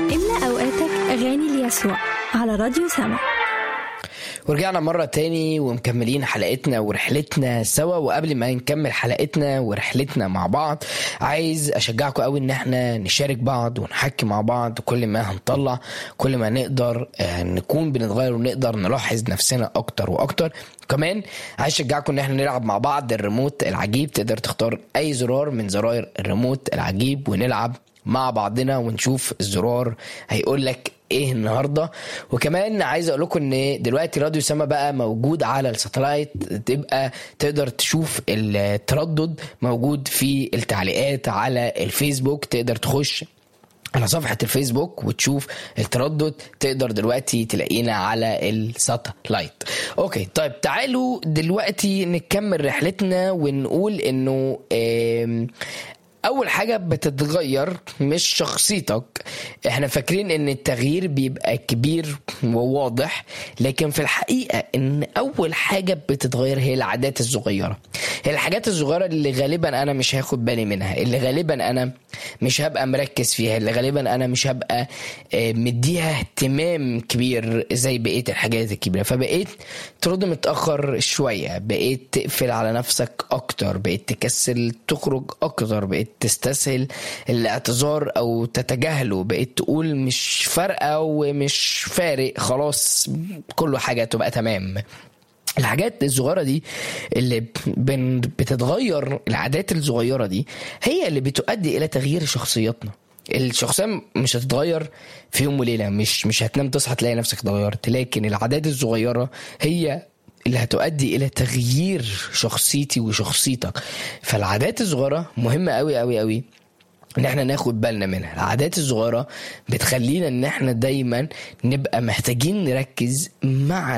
املأ أوقاتك أغاني ليسوع على راديو سما ورجعنا مرة تاني ومكملين حلقتنا ورحلتنا سوا وقبل ما نكمل حلقتنا ورحلتنا مع بعض عايز أشجعكم قوي إن احنا نشارك بعض ونحكي مع بعض كل ما هنطلع كل ما نقدر آه، نكون بنتغير ونقدر نلاحظ نفسنا أكتر وأكتر كمان عايز أشجعكم إن احنا نلعب مع بعض الريموت العجيب تقدر تختار أي زرار من زراير الريموت العجيب ونلعب مع بعضنا ونشوف الزرار هيقول لك ايه النهارده وكمان عايز اقول لكم ان دلوقتي راديو سما بقى موجود على الساتلايت تبقى تقدر تشوف التردد موجود في التعليقات على الفيسبوك تقدر تخش على صفحة الفيسبوك وتشوف التردد تقدر دلوقتي تلاقينا على الساتلايت اوكي طيب تعالوا دلوقتي نكمل رحلتنا ونقول انه آم، اول حاجه بتتغير مش شخصيتك احنا فاكرين ان التغيير بيبقى كبير وواضح لكن في الحقيقه ان اول حاجه بتتغير هي العادات الصغيره هي الحاجات الصغيره اللي غالبا انا مش هاخد بالي منها اللي غالبا انا مش هبقى مركز فيها اللي غالبا انا مش هبقى آه، مديها اهتمام كبير زي بقيه الحاجات الكبيره فبقيت ترد متاخر شويه بقيت تقفل على نفسك اكتر بقيت تكسل تخرج اكتر بقيت تستسهل الاعتذار او تتجاهله بقيت تقول مش فارقه ومش فارق خلاص كل حاجه تبقى تمام الحاجات الصغيره دي اللي بن- بتتغير العادات الصغيره دي هي اللي بتؤدي الى تغيير شخصياتنا الشخصيه مش هتتغير في يوم وليله مش مش هتنام تصحى تلاقي نفسك اتغيرت لكن العادات الصغيره هي اللي هتؤدي الى تغيير شخصيتي وشخصيتك فالعادات الصغيره مهمه قوي قوي قوي ان احنا ناخد بالنا منها العادات الصغيره بتخلينا ان احنا دايما نبقى محتاجين نركز مع